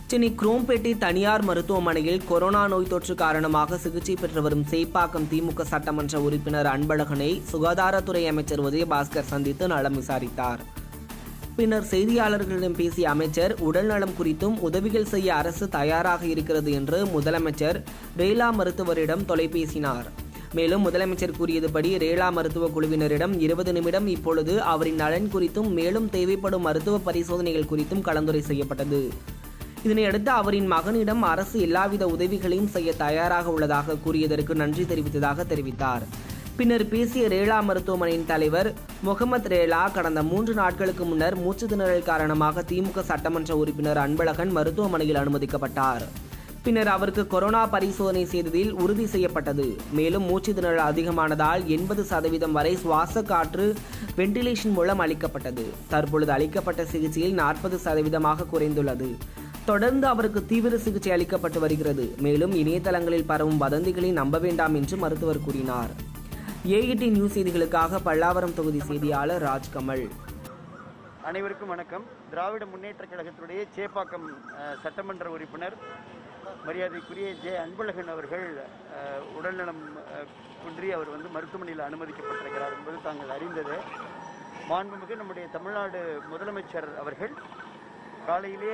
சென்னை குரோம்பேட்டை தனியார் மருத்துவமனையில் கொரோனா நோய் தொற்று காரணமாக சிகிச்சை பெற்று வரும் சேப்பாக்கம் திமுக சட்டமன்ற உறுப்பினர் அன்பழகனை சுகாதாரத்துறை அமைச்சர் விஜயபாஸ்கர் சந்தித்து நலம் விசாரித்தார் பின்னர் செய்தியாளர்களிடம் பேசிய அமைச்சர் உடல்நலம் குறித்தும் உதவிகள் செய்ய அரசு தயாராக இருக்கிறது என்று முதலமைச்சர் ரேலா மருத்துவரிடம் தொலைபேசினார் மேலும் முதலமைச்சர் கூறியதுபடி ரேலா மருத்துவ குழுவினரிடம் இருபது நிமிடம் இப்பொழுது அவரின் நலன் குறித்தும் மேலும் தேவைப்படும் மருத்துவ பரிசோதனைகள் குறித்தும் கலந்துரை செய்யப்பட்டது இதனையடுத்து அவரின் மகனிடம் அரசு எல்லாவித உதவிகளையும் செய்ய தயாராக உள்ளதாக கூறியதற்கு நன்றி தெரிவித்ததாக தெரிவித்தார் பின்னர் பேசிய ரேலா மருத்துவமனையின் தலைவர் முகமது ரேலா கடந்த மூன்று நாட்களுக்கு முன்னர் மூச்சு திணறல் காரணமாக திமுக சட்டமன்ற உறுப்பினர் அன்பழகன் மருத்துவமனையில் அனுமதிக்கப்பட்டார் பின்னர் அவருக்கு கொரோனா பரிசோதனை செய்ததில் உறுதி செய்யப்பட்டது மேலும் மூச்சு திணறல் அதிகமானதால் எண்பது சதவீதம் வரை சுவாச காற்று வென்டிலேஷன் மூலம் அளிக்கப்பட்டது தற்பொழுது அளிக்கப்பட்ட சிகிச்சையில் நாற்பது சதவீதமாக குறைந்துள்ளது தொடர்ந்து அவருக்கு தீவிர சிகிச்சை அளிக்கப்பட்டு வருகிறது மேலும் இணையதளங்களில் பரவும் வதந்திகளை நம்ப வேண்டாம் என்று மருத்துவர் கூறினார் ஏஇடி நியூஸ் செய்திகளுக்காக பல்லாவரம் தொகுதி செய்தியாளர் ராஜ்கமல் அனைவருக்கும் வணக்கம் திராவிட முன்னேற்ற கழகத்தினுடைய சேப்பாக்கம் அஹ், சட்டமன்ற உறுப்பினர் மரியாதைக்குரிய ஜே அன்பழகன் அவர்கள் அஹ், உடல்நலம் அஹ், குன்றி அவர் வந்து மருத்துவமனையில் அனுமதிக்கப்பட்டிருக்கிறார் என்பது தாங்கள் அறிந்தது மாண்புமிகு நம்முடைய தமிழ்நாடு முதலமைச்சர் அவர்கள் காலையிலே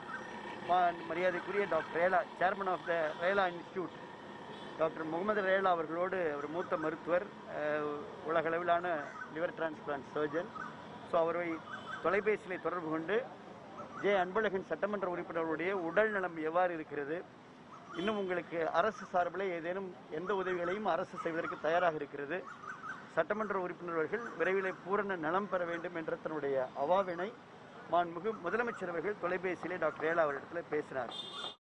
மா- மரியாதைக்குரிய doctor Rela chairman of the Rela institute doctor Mohammed Rela அவர்களோடு ஒரு மூத்த மருத்துவர் அஹ், உலகளவிலான லிவர் டிரான்ஸ்பிளான்ட் சர்ஜன் ஸோ அவரை தொலைபேசியில் தொடர்பு கொண்டு ஜே அன்பழகன் சட்டமன்ற உறுப்பினருடைய உடல் நலம் எவ்வாறு இருக்கிறது இன்னும் உங்களுக்கு அரசு சார்பில் ஏதேனும் எந்த உதவிகளையும் அரசு செய்வதற்கு தயாராக இருக்கிறது சட்டமன்ற உறுப்பினர்கள் விரைவில் பூரண நலம் பெற வேண்டும் என்ற தன்னுடைய அவாவினை மாண்புமிகு முதலமைச்சர் அவர்கள் தொலைபேசியிலே டாக்டர் ரேலா அவரிடத்தில் பேசினார்